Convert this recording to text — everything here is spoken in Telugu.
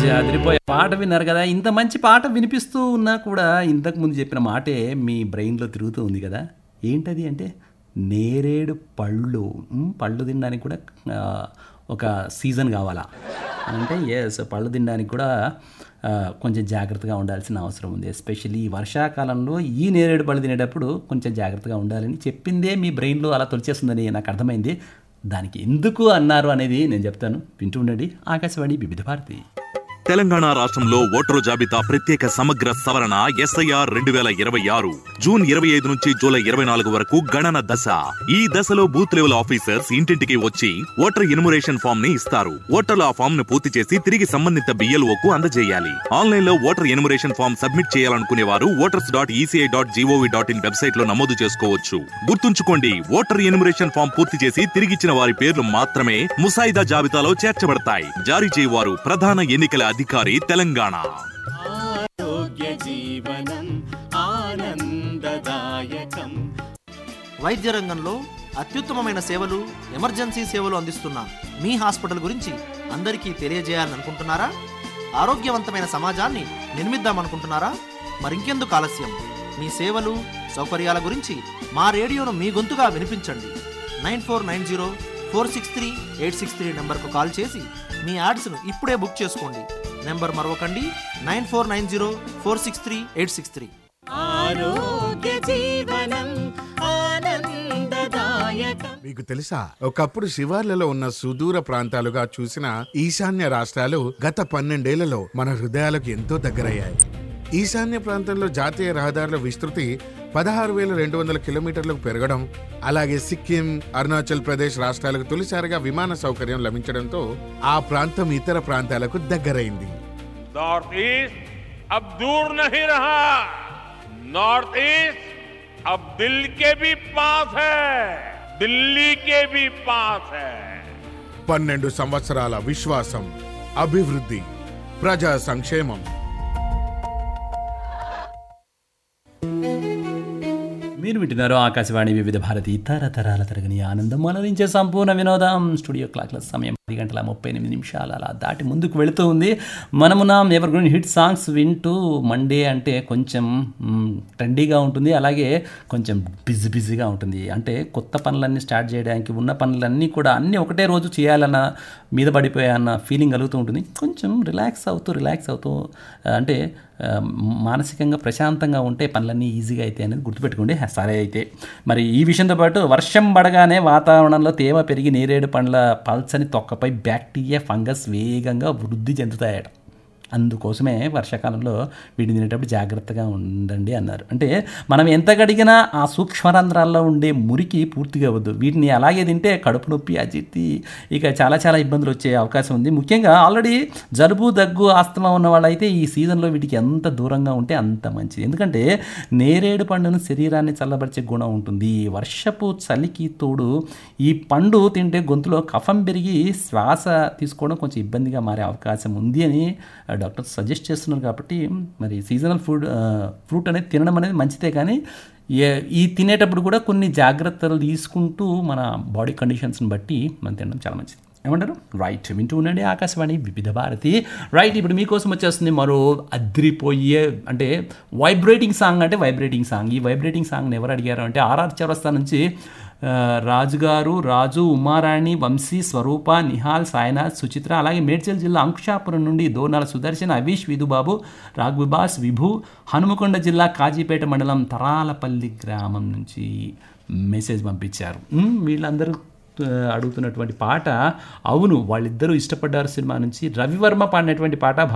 అదిరిపోయే పాట విన్నారు కదా ఇంత మంచి పాట వినిపిస్తూ ఉన్నా కూడా ఇంతకు ముందు చెప్పిన మాటే మీ బ్రెయిన్లో తిరుగుతూ ఉంది కదా ఏంటది అంటే నేరేడు పళ్ళు ఉమ్, పళ్ళు తినడానికి కూడా ఆ, ఒక సీజన్ కావాలా అంటే ఎస్ పళ్ళు తినడానికి కూడా ఆ, కొంచెం జాగ్రత్తగా ఉండాల్సిన అవసరం ఉంది ఎస్పెషల్లీ ఈ వర్షాకాలంలో ఈ నేరేడు పళ్ళు తినేటప్పుడు కొంచెం జాగ్రత్తగా ఉండాలని చెప్పిందే మీ బ్రెయిన్లో అలా తొలిచేస్తుందని నాకు అర్థమైంది దానికి ఎందుకు అన్నారు అనేది నేను చెప్తాను వింటూ ఉండండి ఆకాశవాణి వివిధ భారతి తెలంగాణ రాష్ట్రంలో ఓటరు జాబితా ప్రత్యేక సమగ్ర సవరణ ఎస్ఐఆర్ రెండు వేల ఇరవై ఆరు జూన్ ఇరవై ఐదు నుంచి జూలై ఇరవై నాలుగు వరకు గణన దశ ఈ దశలో బూత్ లెవెల్ ఆఫీసర్స్ ఇంటింటికి వచ్చి ఓటర్ ఎన్యుమరేషన్ ఫామ్ ని ఇస్తారు ఓటర్లు ఆ ఫామ్ ను పూర్తి చేసి తిరిగి సంబంధిత BLO కు అందజేయాలి ఆన్లైన్ లో ఓటర్ ఎన్యుమరేషన్ ఫామ్ సబ్మిట్ చేయాలనుకునే వారు voters dot ECI dot GOV dot in website లో నమోదు చేసుకోవచ్చు గుర్తుంచుకోండి ఓటర్ ఎన్యుమరేషన్ ఫామ్ పూర్తి చేసి తిరిగిచ్చిన వారి పేర్లు మాత్రమే ముసాయిదా జాబితాలో చేర్చబడతాయి జారీ చేయవారు ప్రధాన ఎన్నికల అధికారి తెలంగాణ ఆరోగ్య జీవనం ఆనందదాయకం వైద్య రంగంలో అత్యుత్తమమైన సేవలు ఎమర్జెన్సీ సేవలు అందిస్తున్న మీ హాస్పిటల్ గురించి అందరికీ తెలియజేయాలని అనుకుంటున్నారా ఆరోగ్యవంతమైన సమాజాన్ని నిర్మిద్దామనుకుంటున్నారా మరింకెందుకు ఆలస్యం మీ సేవలు సౌకర్యాల గురించి మా రేడియోను మీ గొంతుగా వినిపించండి nine four nine zero four six three eight six three నెంబర్కు కాల్ చేసి మీ యాడ్స్ను ఇప్పుడే బుక్ చేసుకోండి నెంబర్ మరొకండి nine four nine zero four six three eight six three ఆరోగ్య జీవనం ఆనందదాయకం మీకు తెలుసా ఒకప్పుడు శివార్లలో ఉన్న సుదూర ప్రాంతాలుగా చూసిన ఈశాన్య రాష్ట్రాలు గత పన్నెండేళ్లలో మన హృదయాలకు ఎంతో దగ్గరయ్యాయి ఈశాన్య ప్రాంతంలో జాతీయ రహదారుల విస్తృతి పదహారు వేల రెండు వందల కిలోమీటర్లకు పెరగడం అలాగే సిక్కిం అరుణాచల్ ప్రదేశ్ రాష్ట్రాలకు తొలిసారిగా విమాన సౌకర్యం లభించడంతో ఆ ప్రాంతం ఇతర ప్రాంతాలకు దగ్గరైంది नॉर्थ ईस्ट अब दूर नहीं रहा नॉर्थ ईस्ट अब दिल के भी पास है दिल्ली के भी पास है పన్నెండు సంవత్సరాల విశ్వాసం అభివృద్ధి ప్రజా సంక్షేమం మీరు వింటున్నారు ఆకాశవాణి వివిధ భారతి తరతరాల తరగని ఆనందం అలరించే సంపూర్ణ వినోదం స్టూడియో క్లాక్ల సమయం పది గంటల ముప్పై ఎనిమిది నిమిషాలు అలా దాటి ముందుకు వెళుతూ ఉంది మనము నా ఎవర్ గ్రీన్ హిట్ సాంగ్స్ వింటూ మండే అంటే కొంచెం మ్, ట్రెండీగా ఉంటుంది అలాగే కొంచెం బిజీ బిజీగా ఉంటుంది అంటే కొత్త పనులన్నీ స్టార్ట్ చేయడానికి ఉన్న పనులన్నీ కూడా అన్నీ ఒకటే రోజు చేయాలన్న మీద పడిపోయాన్న ఫీలింగ్ కలుగుతూ ఉంటుంది కొంచెం రిలాక్స్ అవుతూ రిలాక్స్ అవుతూ ఆ, అంటే ఆ, మానసికంగా ప్రశాంతంగా ఉంటే పనులన్నీ ఈజీగా అయితే అనేది గుర్తుపెట్టుకోండి హ, సరే అయితే మరి ఈ విషయంతో పాటు వర్షం పడగానే వాతావరణంలో తేమ పెరిగి నేరేడు పండ్ల పల్చని తొక్కపై బ్యాక్టీరియా ఫంగస్ వేగంగా వృద్ధి చెందుతాయట అందుకోసమే వర్షాకాలంలో వీటిని తినేటప్పుడు జాగ్రత్తగా ఉండండి అన్నారు అంటే మనం ఎంత గడిగినా ఆ సూక్ష్మరంధ్రాల్లో ఉండే మురికి పూర్తిగా వద్దు వీటిని అలాగే తింటే కడుపు నొప్పి అజిత్తి ఇక చాలా చాలా ఇబ్బందులు వచ్చే అవకాశం ఉంది ముఖ్యంగా ఆల్రెడీ జలుబు దగ్గు ఆస్తమా ఉన్న వాళ్ళైతే ఈ సీజన్లో వీటికి ఎంత దూరంగా ఉంటే అంత మంచిది ఎందుకంటే నేరేడు పండును శరీరాన్ని చల్లబరిచే గుణం ఉంటుంది వర్షపు చలికి తోడు ఈ పండు తింటే గొంతులో కఫం పెరిగి శ్వాస తీసుకోవడం కొంచెం ఇబ్బందిగా మారే అవకాశం ఉంది అని డాక్టర్ సజెస్ట్ చేస్తున్నారు కాబట్టి మరి సీజనల్ ఫుడ్ ఫ్రూట్ అనేది తినడం అనేది మంచిదే కానీ ఏ- ఈ తినేటప్పుడు కూడా కొన్ని జాగ్రత్తలు తీసుకుంటూ మన బాడీ కండిషన్స్ని బట్టి మనం తినడం చాలా మంచిది ఏమంటారు రైట్ వింటూ ఉండండి ఆకాశవాణి వివిధ భారతి రైట్ ఇప్పుడు మీకోసం వచ్చేస్తుంది మరో అద్రిపోయే అంటే వైబ్రేటింగ్ సాంగ్ అంటే వైబ్రేటింగ్ సాంగ్ ఈ వైబ్రేటింగ్ సాంగ్ని ఎవరు అడిగారు అంటే ఆర్ఆర్ చౌరస్తా నుంచి ఆ, రాజుగారు రాజు ఉమారాణి వంశీ స్వరూప నిహాల్ సాయినాథ్ సుచిత్ర అలాగే మేడ్చల్ జిల్లా అంకుషాపురం నుండి దోనాల సుదర్శన్ అవీష్ విధుబాబు రాఘవిబాస్ విభు హనుమకొండ జిల్లా కాజీపేట మండలం తరాలపల్లి గ్రామం నుంచి మెసేజ్ పంపించారు మ్, వీళ్ళందరూ ఆ, అడుగుతున్నటువంటి పాట అవును వాళ్ళిద్దరూ ఇష్టపడ్డారు సినిమా నుంచి రవివర్మ పాడినటువంటి పాట